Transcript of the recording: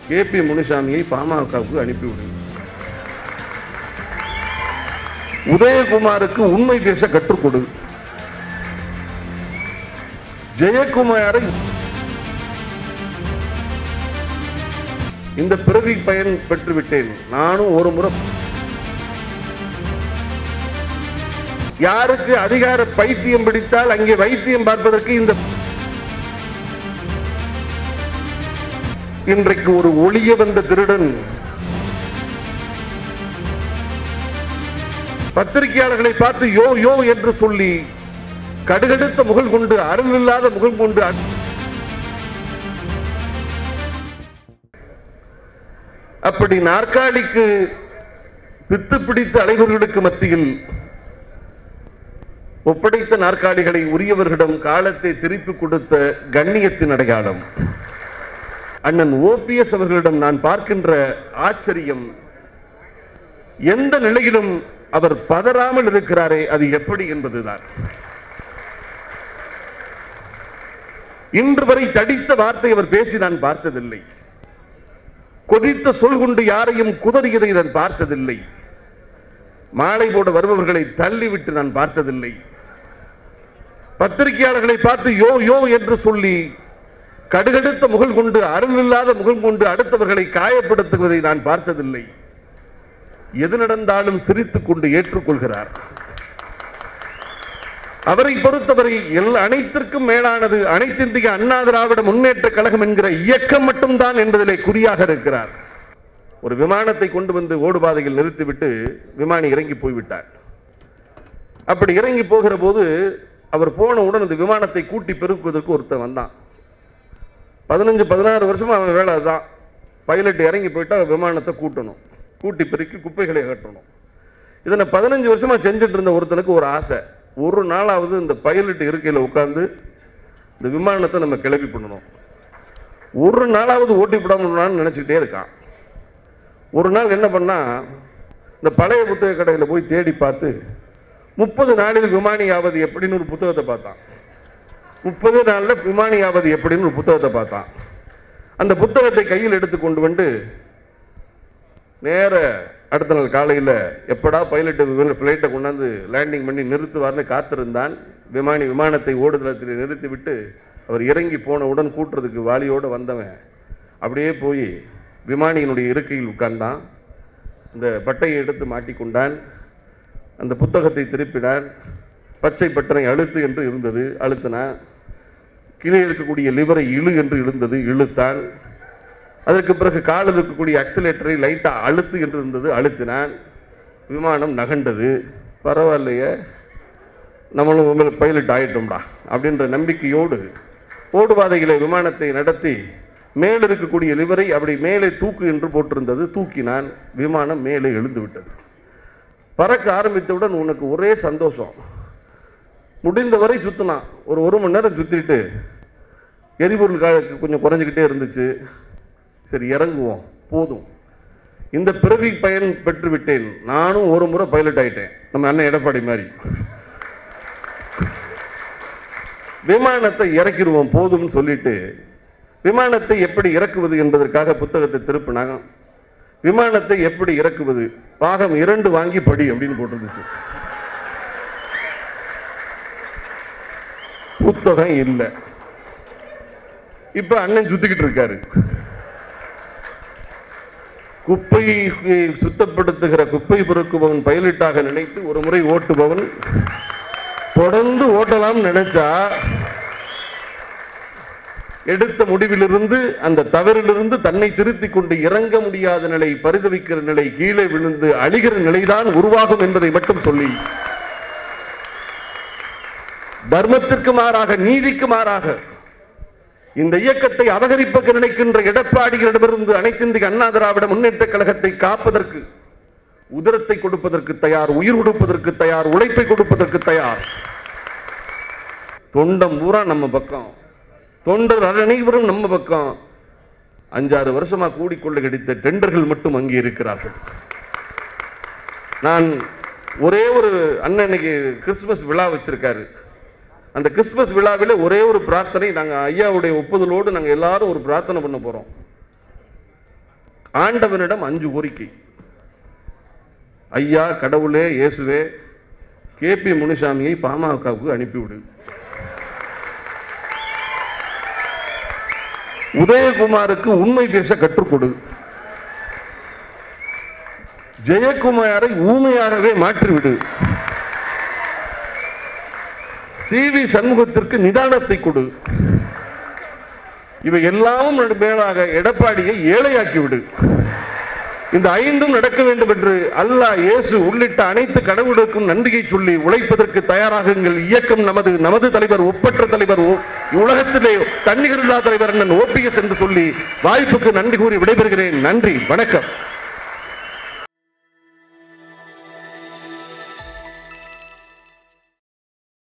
K P முனுசாமியை பாமகவுக்கு அனுப்பிவிடுங்க உதயகுமாருக்கு உண்மை பேச கற்றுக் கொடு ஜெயக்குமாரை இந்த பிறவி பயன் பெற்று விட்டேன் நானும் ஒரு முறை யாருக்கு அதிகார பைத்தியம் பிடித்தால் அங்கே வைத்தியம் பார்ப்பதற்கு இந்த இன்றைக்கு ஒரு ஒளிய வந்த திருடன் பத்திரிகையாளர்களை பார்த்து யோ யோ என்று சொல்லி கடுகடுத்த முகல் கொண்டு அருள் இல்லாத முகல் கொண்டு அ- அப்படி நாற்காலிக்கு பித்து பிடித்த அலைவர்களுக்கு மத்தியில் ஒப்படைத்த நாற்காலிகளை உரியவர்களிடம் காலத்தை திருப்பி கொடுத்த கண்ணியத்தின் அடையாளம் அண்ணன் ஓபிஎஸ் அவர்களிடம் நான் பார்க்கின்ற ஆச்சரியம் எந்த நிலையிலும் அவர் பதறாமல் இருக்கிறாரே அது எப்படி என்பதுதான் இன்று வரை தடித்த வார்த்தை அவர் பேசி நான் பார்த்ததில்லை கொதித்த சொல் கொண்டு யாரையும் குதறியதை நான் பார்த்ததில்லை மாலை போட வருபவர்களை தள்ளிவிட்டு நான் பார்த்ததில்லை பத்திரிகையாளர்களை பார்த்து யோ யோ என்று சொல்லி கடுகடுத்த முகல் கொண்டு அருள் இல்லாத முகம் கொண்டு அடுத்தவர்களை காயப்படுத்துவதை நான் பார்த்ததில்லை எது நடந்தாலும் சிரித்துக் கொண்டு ஏற்றுக்கொள்கிறார் அவரை பொறுத்தவரை எல்லா அனைத்திற்கும் மேலானது அனைத்து இந்திய அண்ணா திராவிட முன்னேற்ற கழகம் என்கிற இயக்கம் மட்டும்தான் என்பதிலே குறியாக இருக்கிறார் ஒரு விமானத்தை கொண்டு வந்து ஓடுபாதையில் நிறுத்திவிட்டு விமானி இறங்கி போய்விட்டார் அப்படி இறங்கி போகிற போது அவர் போனவுடன் அந்த விமானத்தை கூட்டி பெருக்குவதற்கு ஒருத்தன் வந்தான் பதினஞ்சு பதினாறு வருஷமா அவன் வேலை அதுதான் பைலட் இறங்கி போயிட்டா விமானத்தை கூட்டணும் கூட்டி பெருக்கி குப்பைகளை அகற்றணும் இதை நான் பதினஞ்சு வருஷமா செஞ்சுட்டு இருந்த ஒருத்தனுக்கு ஒரு ஆசை ஒரு நாளாவது இந்த பைலட் இருக்கையில் உட்கார்ந்து இந்த விமானத்தை நம்ம கிளப்பி பண்ணணும் ஒரு நாளாவது ஓட்டி விடாமன்னு நினச்சிக்கிட்டே இருக்கான் ஒரு நாள் என்ன பண்ணா இந்த பழைய புத்தக கடையில் போய் தேடி பார்த்து முப்பது நாளில் விமானியாவது எப்படின்னு ஒரு புத்தகத்தை பார்த்தான் முப்பது நாளில் விமானியாவது எப்படின்னு ஒரு புத்தகத்தை பார்த்தான் அந்த புத்தகத்தை கையில் எடுத்து கொண்டு வந்து நேர அடுத்த நாள் காலையில் எப்படா பைலட் ஃப்ளைட்டை கொண்டாந்து லேண்டிங் பண்ணி நிறுத்துவார்னு காத்திருந்தான் விமானி விமானத்தை ஓடுதளத்தில் நிறுத்திவிட்டு அவர் இறங்கி போனவுடன் கூட்டுறதுக்கு வாளியோடு வந்தவன் அப்படியே போய் விமானியினுடைய இருக்கையில் உட்கார்ந்தான் இந்த பட்டையை எடுத்து மாட்டிக்கொண்டான் அந்த புத்தகத்தை திருப்பினான் பச்சை பட்டனை அழுத்து என்று இருந்தது அழுத்தினான் கீழே இருக்கக்கூடிய லிவரை இழு என்று இருந்தது இழுத்தான் அதற்கு பிறகு காலில் இருக்கக்கூடிய அக்சிலேட்டரை லைட்டா அழுத்து என்று இருந்தது அழுத்தினான் விமானம் நகண்டது பரவாயில்லையே நம்மளும் உங்களுக்கு பைலட் ஆயிட்டோம்டா அப்படின்ற நம்பிக்கையோடு ஓடுபாதைகளை விமானத்தை நடத்தி மேல் இருக்கக்கூடிய லிவரை அப்படி மேலே தூக்கு என்று போட்டிருந்தது தூக்கினான் விமானம் மேலே எழுந்து விட்டது பறக்க ஆரம்பித்தவுடன் உனக்கு ஒரே சந்தோஷம் முடிந்தவரை சுத்தினான் ஒரு ஒரு மணி நேரம் சுத்திட்டு எரிபொருள் கா- கொஞ்சம் குறைஞ்சிக்கிட்டே இருந்துச்சு சரி இறங்குவோம் போதும் இந்த பிறவி பயன் பெற்று விட்டேன் நானும் ஒரு முறை பைலட் ஆயிட்டேன் நம்ம அண்ணன் எடப்பாடி மாதிரி விமானத்தை இறக்கிடுவோம் போதும்னு சொல்லிட்டு விமானத்தை எப்படி இறக்குவது என்பதற்காக புத்தகத்தை திருப்பினாங்க விமானத்தை எப்படி இறக்குவது பாகம் இரண்டு வாங்கி படி அப்படின்னு போட்டிருந்துச்சு புத்தகம் இல்லை இப்ப அண்ணன் சுத்திக்கிட்டு இருக்காரு குப்பையை சுத்தப்படுத்துகிற குப்பை பொறுக்குபவன் பைலட்டாக நினைத்து ஒரு முறை ஓட்டுபவன் தொடர்ந்து ஓட்டலாம் நினைச்சா எடுத்த முடிவிலிருந்து அந்த தவறிலிருந்து தன்னை திருத்திக் கொண்டு இறங்க முடியாத நிலை பரிதவிக்கிற நிலை கீழே விழுந்து அழிகிற நிலைதான் உருவாகும் என்பதை மட்டும் சொல்லி தர்மத்திற்கு மாறாக நீதிக்கு மாறாக இந்த இயக்கத்தை அபகரிப்பக்க நினைக்கின்ற எடப்பாடிகளிடமிருந்து அனைத்து இந்திய அண்ணா திராவிட முன்னேற்ற கழகத்தை காப்பதற்கு உதிரத்தை கொடுப்பதற்கு தயார் உயிர் கொடுப்பதற்கு தயார் உழைப்பை கொடுப்பதற்கு தயார் தொண்டம் பூரா நம்ம பக்கம் தொண்டர் அனைவரும் நம்ம பக்கம் அஞ்சாறு வருஷமா கூடிக்கொள்ள கிடைத்த டெண்டர்கள் மட்டும் அங்கே இருக்கிறார்கள் நான் ஒரே ஒரு அண்ணன் இன்னைக்கு கிறிஸ்துமஸ் விழா வச்சிருக்காரு அந்த கிறிஸ்துமஸ் விழாவில் ஒரே ஒரு பிரார்த்தனை நாங்கள் ஐயாவுடைய ஒப்புதலோடு நாங்கள் எல்லாரும் ஒரு பிரார்த்தனை பண்ண போகிறோம் ஆண்டவனிடம் அஞ்சு கோரிக்கை ஐயா கடவுளே இயேசுவே கேபி முனுசாமியை பாமகவுக்கு அனுப்பிவிடு உதயகுமாருக்கு உண்மை பேச கற்றுக் கொடு ஜெயக்குமாரை ஊமையாகவே மாற்றிவிடு சி வி சண்முகத்திற்கு நிதானத்தை கொடு இவை எல்லாம் மேலாக எடப்பாடியை ஏழையாக்கி விடு இந்த ஐந்தும் நடக்க வேண்டும் என்று அல்லாஹ் இயேசு உள்ளிட்ட அனைத்து கடவுளுக்கும் நன்றியை சொல்லி உழைப்பதற்கு தயாராகுங்கள் இயக்கம் நமது நமது தலைவர் ஒப்பற்ற தலைவர் ஓ- உலகத்திலே தன்னிகரில்லா தலைவர் அண்ணன் ஓபிஎஸ் என்று சொல்லி வாய்ப்புக்கு நன்றி கூறி விடைபெறுகிறேன் நன்றி வணக்கம்